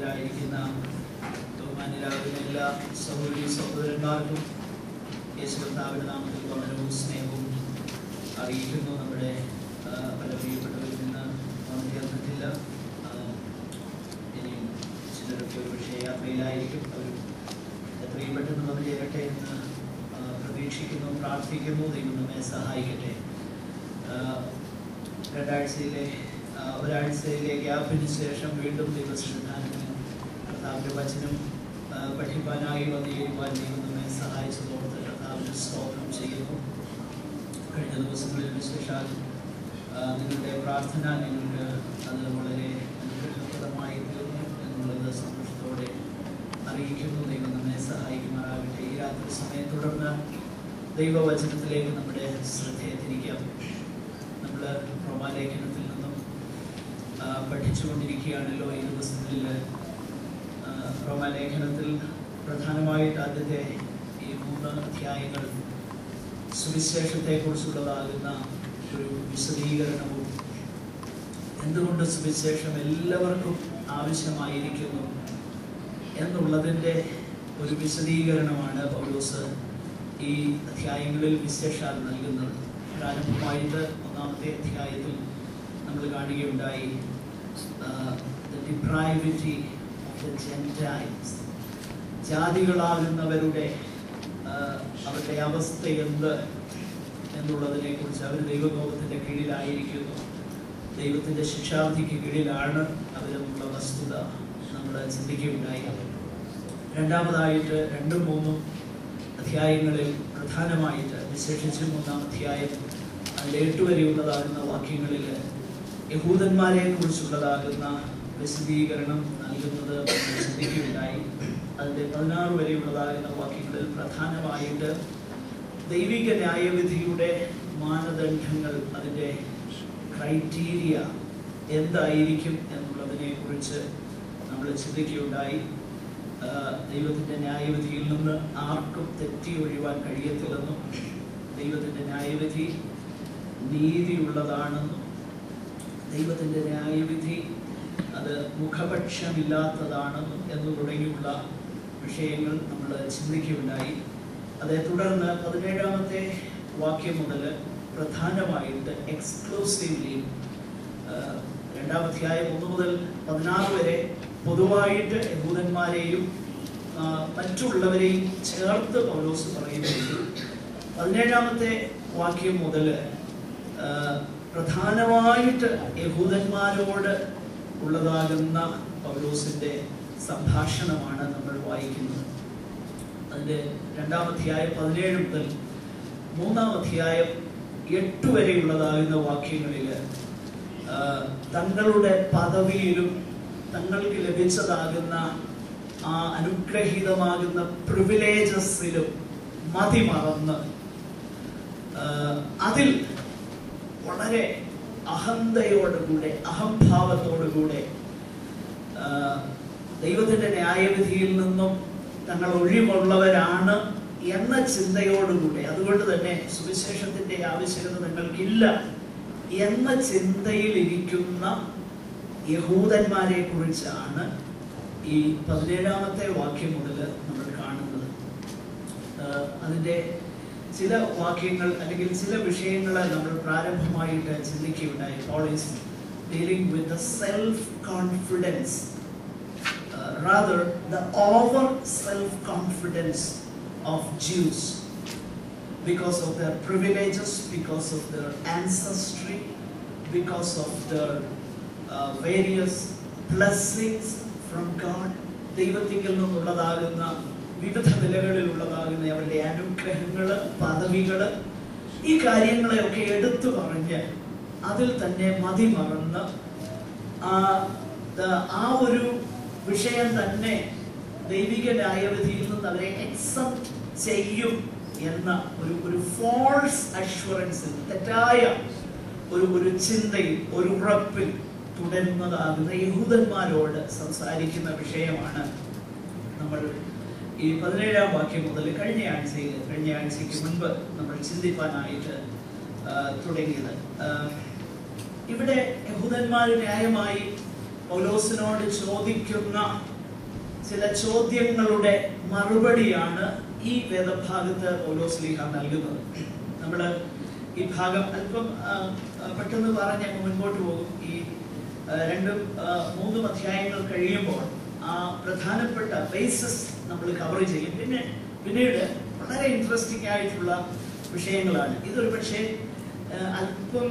സന്നിധിയിലായിരിക്കുന്ന ബഹുമാന്യരാകുന്ന എല്ലാ സഹോദരി സഹോദരന്മാർക്കും യേശു കർത്താവിന്റെ നാമത്തിൽ വന്ദനവും സ്നേഹവും അറിയിക്കുന്നു നമ്മുടെ ആ, പല പ്രിയപ്പെട്ടവരിൽ നിന്ന് വന്നു ചേർന്നിട്ടില്ല ആ, ഇനിയും ചിലരൊക്കെ ഒരു പക്ഷേ യാത്രയിലായിരിക്കും അവർ എത്രയും പെട്ടെന്ന് വന്നു ചേരട്ടെ എന്ന് ആ, പ്രതീക്ഷിക്കുന്നു പ്രാർത്ഥിക്കുന്നു ദൈവം നമ്മെ സഹായിക്കട്ടെ ആ, രണ്ടാഴ്ചയിലെ ആ, ഒരാഴ്ചയിലെ ഗ്യാപ്പിന് ശേഷം വീണ്ടും ദൈവസന്നിധാനത്തിന് കർത്താവിൻ്റെ വചനം ആ, പഠിപ്പാനായി വന്നിരിക്കുവാൻ ദൈവം നമ്മെ സഹായിച്ചതോർത്ത് കർത്താവിന് സ്തോത്രം ചെയ്യുന്നു കഴിഞ്ഞ ദിവസങ്ങളിൽ വിശേഷാൽ ആ, നിങ്ങളുടെ പ്രാർത്ഥന നിങ്ങൾക്ക് അത് വളരെ അനുഗ്രഹപ്രദമായി തീർന്നു എന്നുള്ളത് സന്തോഷത്തോടെ അറിയിക്കുന്നു ദൈവം നമ്മെ സഹായിക്കുമാറാകട്ടെ ഈ രാത്രി സമയം തുടർന്ന് ദൈവവചനത്തിലേക്ക് നമ്മുടെ ശ്രദ്ധയെ തിരിക്കാം നമ്മൾ റോമാലേഖനത്തിൽ നിന്നും ആ, പഠിച്ചുകൊണ്ടിരിക്കുകയാണല്ലോ ഈ ദിവസങ്ങളിൽ ആ, റോമാലേഖനത്തിൽ പ്രധാനമായിട്ട് ആദ്യത്തെ ഈ മൂന്ന് അധ്യായങ്ങൾ സുവിശേഷത്തെക്കുറിച്ചുള്ളതാകുന്ന ഒരു വിശദീകരണവും എന്തുകൊണ്ട് സുവിശേഷം എല്ലാവർക്കും ആവശ്യമായിരിക്കുന്നു എന്നുള്ളതിൻ്റെ ഒരു വിശദീകരണമാണ് പൗലോസ് ഈ അധ്യായങ്ങളിൽ വിശേഷാൽ നൽകുന്നത് പ്രാരംഭമായിട്ട് ഒന്നാമത്തെ അധ്യായത്തിൽ നമ്മൾ കാണുകയുണ്ടായി ഡിപ്രൈവിറ്റി ഓഫ് ദ ജെൻറ്റൈൽസ് ജാതികളാകുന്നവരുടെ ആ, അവരുടെ അവസ്ഥ എന്ത് എന്നുള്ളതിനെ കുറിച്ച് അവർ ദൈവകോപത്തിൻ്റെ കീഴിലായിരിക്കുന്നു ദൈവത്തിൻ്റെ ശിക്ഷാവിധിക്ക് കീഴിലാണ് അവരെന്നുള്ള വസ്തുത നമ്മൾ ചിന്തിക്കുകയുണ്ടായി രണ്ടാമതായിട്ട് രണ്ടും മൂന്നും അധ്യായങ്ങളിൽ പ്രധാനമായിട്ട് വിശേഷിച്ച് മൂന്നാം അധ്യായം അതിൽ എട്ട് വരെയുള്ളതാകുന്ന വാക്യങ്ങളിൽ യഹൂദന്മാരെ കുറിച്ചുള്ളതാകുന്ന വിശദീകരണം നൽകുന്നത് നമ്മൾ ചിന്തിക്കുകയുണ്ടായി അതിൻ്റെ പതിനാറ് വരെയുള്ളതാകുന്ന വാക്യങ്ങളിൽ പ്രധാനമായിട്ട് ദൈവിക ന്യായവിധിയുടെ മാനദണ്ഡങ്ങൾ അതിൻ്റെ ക്രൈറ്റീരിയ എന്തായിരിക്കും എന്നുള്ളതിനെ കുറിച്ച് നമ്മൾ ചിന്തിക്കുകയുണ്ടായി ആ, ദൈവത്തിൻ്റെ ന്യായവിധിയിൽ നിന്ന് ആർക്കും തെറ്റി ഒഴിവാൻ കഴിയത്തില്ലെന്നും ദൈവത്തിൻ്റെ ന്യായവിധി നീതിയുള്ളതാണെന്നും ദൈവത്തിൻ്റെ ന്യായവിധി അത് മുഖപക്ഷമില്ലാത്തതാണെന്നും എന്ന് തുടങ്ങിയുള്ള വിഷയങ്ങൾ നമ്മൾ ചിന്തിക്കുകയുണ്ടായി അതേ തുടർന്ന് പതിനേഴാമത്തെ വാക്യം മുതൽ പ്രധാനമായിട്ട് എക്സ്ക്ലൂസീവ്ലി രണ്ടാം അധ്യായം ഒന്ന് മുതൽ പതിനാറ് വരെ പൊതുവായിട്ട് യഹൂദന്മാരെയും ആ, മറ്റുള്ളവരെയും ചേർത്ത് പൗലോസ് പറയുന്നുണ്ട് പതിനേഴാമത്തെ വാക്യം മുതൽ പ്രധാനമായിട്ട് യഹൂദന്മാരോട് ഉള്ളതാകുന്ന പൗലോസിന്റെ സംഭാഷണമാണ് നമ്മൾ വായിക്കുന്നത് അതിന്റെ രണ്ടാം അധ്യായം പതിനേഴ് മുതൽ മൂന്നാം അധ്യായം എട്ട് വരെയുള്ളതാകുന്ന വാക്യങ്ങളിൽ ആ, തങ്ങളുടെ പദവിയിലും തങ്ങൾക്ക് ലഭിച്ചതാകുന്ന ആ അനുഗ്രഹീതമാകുന്ന പ്രിവിലേജസിലും മതിമറന്ന് ആ, അതിൽ വളരെ അഹന്തയോടുകൂടെ അഹംഭാവത്തോടുകൂടെ ആ, ദൈവത്തിന്റെ ന്യായവിധിയിൽ നിന്നും തങ്ങൾ ഒഴിവുള്ളവരാണ് എന്ന ചിന്തയോടുകൂടെ അതുകൊണ്ട് തന്നെ സുവിശേഷത്തിന്റെ ആവശ്യകത തങ്ങൾക്കില്ല എന്ന ചിന്തയിൽ ഇരിക്കുന്ന യഹൂദന്മാരെ കുറിച്ചാണ് ഈ പതിനേഴാമത്തെ വാക്യം മുതൽ നമ്മൾ കാണുന്നത് ആഹ് അതിന്റെ ചില വാക്യങ്ങൾ അല്ലെങ്കിൽ ചില വിഷയങ്ങൾ നമ്മൾ പ്രാരംഭമായിട്ട് ചിന്തിക്കുകയുണ്ടായി Paul's dealing with the self confidence rather the over self confidence of Jews because of their privileges, because of their ancestry, because of their uh, various blessings from God. ദൈവത്തിങ്കിൽ നിന്നുള്ളതാകുന്ന വിവിധ നിലകളിലുള്ളതാകുന്ന അവരുടെ അനുഗ്രഹങ്ങള് പദവികള് ഈ കാര്യങ്ങളെയൊക്കെ എടുത്തു പറഞ്ഞ് അതിൽ തന്നെ മതിമറന്ന് ആ ദ- ആ ഒരു വിഷയം തന്നെ ദൈവിക ന്യായവിധിയിൽ നിന്ന് അവരെ അക്സെപ്റ്റ് ചെയ്യും എന്ന ഒരു ഒരു ഫോൾസ് അഷ്വറൻസിൽ തെറ്റായ ഒരു ഒരു ചിന്തയിൽ ഒരു ഉറപ്പിൽ തുടരുന്നതാകുന്ന യഹൂദന്മാരോട് സംസാരിക്കുന്ന വിഷയമാണ് നമ്മൾ ഈ പതിനേഴാം വാക്യം മുതൽ കഴിഞ്ഞ ആഴ്ചയിൽ കഴിഞ്ഞ ആഴ്ചയ്ക്ക് മുൻപ് നമ്മൾ ചിന്തിപ്പാനായിട്ട് ആ, തുടങ്ങിയത് ആ, ഇവിടെ യഹൂദന്മാർ ന്യായമായി പൗലോസിനോട് ചോദിക്കുന്ന ചില ചോദ്യങ്ങളുടെ മറുപടിയാണ് ഈ വേദഭാഗത്ത് പൗലോസ്ലീഹ നൽകുന്നത് നമ്മൾ ഈ ഭാഗം അല്പം ആ, ആ, പെട്ടെന്ന് പറഞ്ഞ് അങ്ങ് മുൻപോട്ട് പോകും ഈ ആ, രണ്ടും ആ, മൂന്നും അധ്യായങ്ങൾ കഴിയുമ്പോൾ ആ പ്രധാനപ്പെട്ട ബേസിസ് നമ്മൾ കവർ ചെയ്യും പിന്നെ പിന്നീട് വളരെ ഇൻട്രസ്റ്റിംഗ് ആയിട്ടുള്ള വിഷയങ്ങളാണ് ഇതൊരു പക്ഷേ ആ, അല്പം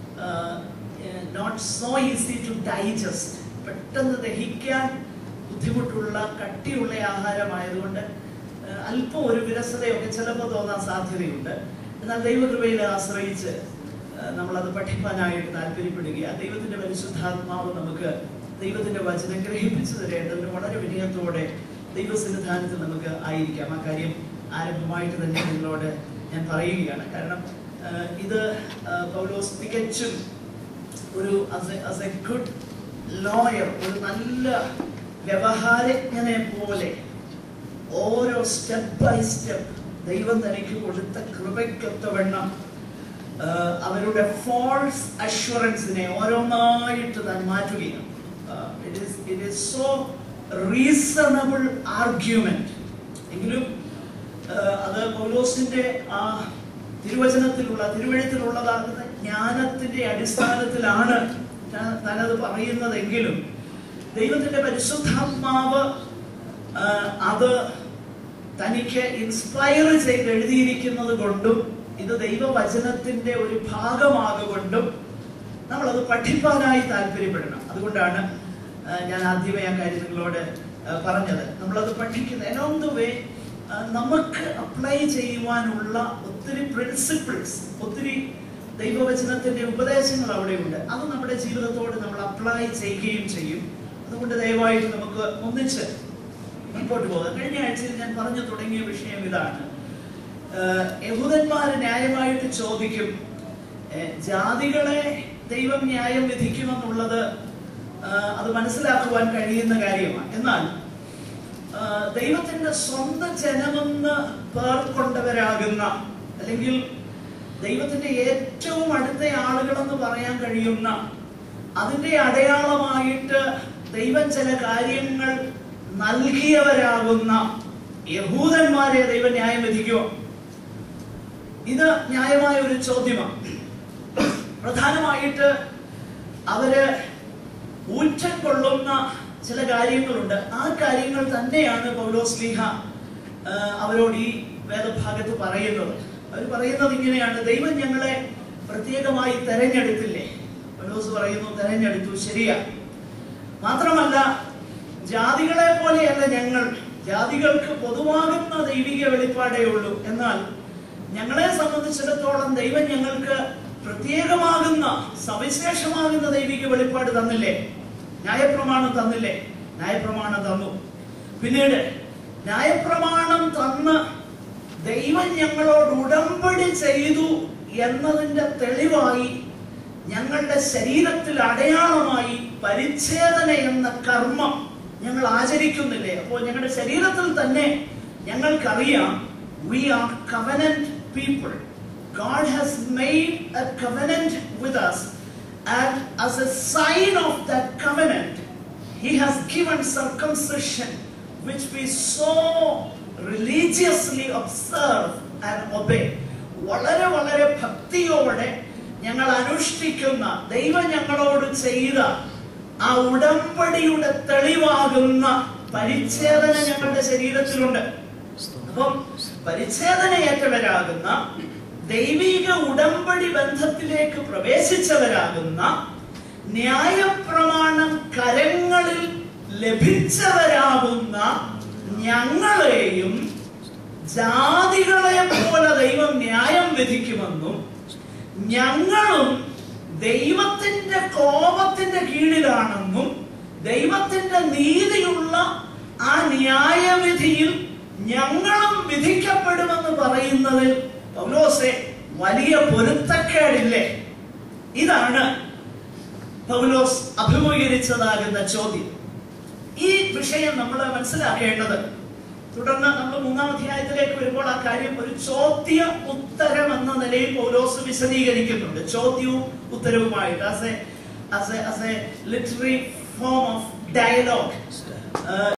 not so easy to digest പെട്ടെന്ന് ദഹിക്കാൻ ബുദ്ധിമുട്ടുള്ള കട്ടിയുള്ള ആഹാരമായതുകൊണ്ട് ആ, അല്പം ഒരു വിരസതയൊക്കെ ചിലപ്പോൾ തോന്നാൻ സാധ്യതയുണ്ട് എന്നാൽ ദൈവകൃപയിൽ ആശ്രയിച്ച് ആ, നമ്മളത് പഠിപ്പാനായിട്ട് താല്പര്യപ്പെടുക ദൈവത്തിന്റെ പരിശുദ്ധാത്മാവ് നമുക്ക് ദൈവത്തിന്റെ വചനം ഗ്രഹിപ്പിച്ചു തരേണ്ടതിന് വളരെ വിനയത്തോടെ ദൈവസന്നിധാനത്തിൽ നമുക്ക് ആയിരിക്കാം ആ കാര്യം ആരംഭമായിട്ട് തന്നെ നിങ്ങളോട് ഞാൻ പറയുകയാണ് കാരണം ആ, ഇത് ആ, പൗലോസ് തികച്ചും ഒരു ആസ് എ ഗുഡ് ലോയർ ഒരു നല്ല വ്യവഹാരജ്ഞനെ പോലെ ഓരോ സ്റ്റെപ്പ് ബൈ സ്റ്റെപ്പ് ദൈവം തനിക്ക് കൊടുത്ത കൃപയ്ക്കൊത്തവണ്ണം ആ, അവരുടെ ഫോൾസ് അഷ്വറൻസിനെ ഓരോന്നായിട്ട് താൻ മാറ്റുകയാണ് it is it is so reasonable argument എങ്കിലും ആ, അത് പൗലോസിന്റെ ആ തിരുവചനത്തിലുള്ള തിരുവഴുത്തിലുള്ളതാകുന്ന ജ്ഞാനത്തിന്റെ അടിസ്ഥാനത്തിലാണ് താൻ- താനത് പറയുന്നതെങ്കിലും ദൈവത്തിന്റെ പരിശുദ്ധാത്മാവ് ആ, അത് തനിക്ക് ഇൻസ്പയർ ചെയ്ത് എഴുതിയിരിക്കുന്നത് കൊണ്ടും ഇത് ദൈവവചനത്തിന്റെ ഒരു ഭാഗമാകൊണ്ടും നമ്മളത് പഠിപ്പാനായി താല്പര്യപ്പെടണം അതുകൊണ്ടാണ് ആ, ഞാൻ ആദ്യമേ ആ കാര്യം നിങ്ങളോട് ആ, പറഞ്ഞത് നമ്മളത് പഠിക്കുന്നത് along the way ആ, നമുക്ക് അപ്ലൈ ചെയ്യുവാനുള്ള ഒത്തിരി പ്രിൻസിപ്പിൾസ് ഒത്തിരി ദൈവവചനത്തിന്റെ ഉപദേശങ്ങൾ അവിടെയുണ്ട് അത് നമ്മുടെ ജീവിതത്തോട് നമ്മൾ അപ്ലൈ ചെയ്യുകയും ചെയ്യും അതുകൊണ്ട് ദയവായിട്ട് നമുക്ക് ഒന്നിച്ച് മുൻപോട്ട് പോകാം കഴിഞ്ഞ ആഴ്ചയിൽ ഞാൻ പറഞ്ഞു തുടങ്ങിയ വിഷയം ഇതാണ് ഏഹ് യഹൂദന്മാര് ന്യായമായിട്ട് ചോദിക്കും ഏഹ് ജാതികളെ ദൈവം ന്യായം വിധിക്കുമെന്നുള്ളത് ആഹ് അത് മനസ്സിലാക്കുവാൻ കഴിയുന്ന കാര്യമാണ് എന്നാൽ ആഹ് ദൈവത്തിന്റെ സ്വന്തം ജനമെന്ന് പേർക്കൊണ്ടവരാകുന്ന അല്ലെങ്കിൽ ദൈവത്തിന്റെ ഏറ്റവും അടുത്ത ആളുകളെന്ന് പറയാൻ കഴിയുന്ന അതിന്റെ അടയാളമായിട്ട് ദൈവം ചില കാര്യങ്ങൾ നൽകിയവരാകുന്ന യഹൂദന്മാരെ ദൈവം ന്യായം വിധിക്കുമോ ഇത് ന്യായമായ ഒരു ചോദ്യമാണ് പ്രധാനമായിട്ട് അവര് ഊറ്റം കൊള്ളുന്ന ചില കാര്യങ്ങളുണ്ട് ആ കാര്യങ്ങൾ തന്നെയാണ് പൗലോസ്ലിഹ ആ, അവരോട് ഈ വേദഭാഗത്ത് പറയുന്നത് അവർ പറയുന്നത് ഇങ്ങനെയാണ് ദൈവം ഞങ്ങളെ പ്രത്യേകമായി തെരഞ്ഞെടുത്തില്ലേ പൗലോസ് പറയുന്നു തെരഞ്ഞെടുത്തു ശരിയാ മാത്രമല്ല ജാതികളെ പോലെയല്ല ഞങ്ങൾ ജാതികൾക്ക് പൊതുവാകുന്ന ദൈവിക വെളിപ്പാടേ ഉള്ളൂ എന്നാൽ ഞങ്ങളെ സംബന്ധിച്ചിടത്തോളം ദൈവം ഞങ്ങൾക്ക് പ്രത്യേകമാകുന്ന സവിശേഷമാകുന്ന ദൈവിക വെളിപ്പാട് തന്നില്ലേ ന്യായപ്രമാണം തന്നില്ലേ ന്യായപ്രമാണം തന്നു പിന്നീട് ന്യായപ്രമാണം തന്ന് ദൈവം ഞങ്ങളോട് ഉടമ്പടി ചെയ്തു എന്നതിന്റെ തെളിവായി ഞങ്ങളുടെ ശരീരത്തിൽ അടയാളമായി പരിച്ഛേദന എന്ന കർമ്മം ഞങ്ങൾ ആചരിക്കുന്നില്ലേ അപ്പോൾ ഞങ്ങളുടെ ശരീരത്തിൽ തന്നെ ഞങ്ങൾക്കറിയാം we are covenant people God has made a covenant with us, and as a sign of that covenant, He has given circumcision, which we so religiously observe and obey. വളരെ വളരെ ഭക്തിയോടെ ഞങ്ങൾ അനുഷ്ഠിക്കുന്ന ദൈവം ഞങ്ങളോട് ചെയ്ത ആ ഉടമ്പടിയുടെ തെളിവാകുന്ന പരിച്ഛേദന ഞങ്ങളുടെ ശരീരത്തിലുണ്ട് അപ്പം പരിച്ഛേദനയേറ്റവരാകുന്ന ദൈവിക ഉടമ്പടി ബന്ധത്തിലേക്ക് പ്രവേശിച്ചവരാകുന്ന ന്യായപ്രമാണം കരങ്ങളിൽ ലഭിച്ചവരാകുന്ന ഞങ്ങളെയും ജാതികളെ പോലെ ദൈവം ന്യായം വിധിക്കുമെന്നും ഞങ്ങളും ദൈവത്തിന്റെ കോപത്തിന്റെ കീഴിലാണെന്നും ദൈവത്തിന്റെ നീതിയുള്ള ആ ന്യായവിധിയിൽ ഞങ്ങളും വിധിക്കപ്പെടുമെന്ന് പറയുന്നതിൽ പൗലോസെ വലിയ പൊരുത്തക്കേടില്ലേ ഇതാണ് പൗലോസ് അഭിമുഖീകരിച്ചതാകുന്ന ചോദ്യം ഈ വിഷയം നമ്മൾ മനസ്സിലാക്കേണ്ടത് തുടർന്ന് നമ്മൾ മൂന്നാം അധ്യായത്തിലേക്ക് വരുമ്പോൾ ആ കാര്യം ഒരു ചോദ്യ ഉത്തരം എന്ന നിലയിൽ പൗലോസ് വിശദീകരിക്കുന്നുണ്ട് ചോദ്യവും ഉത്തരവുമായിട്ട് as a as a as a literary form of dialogue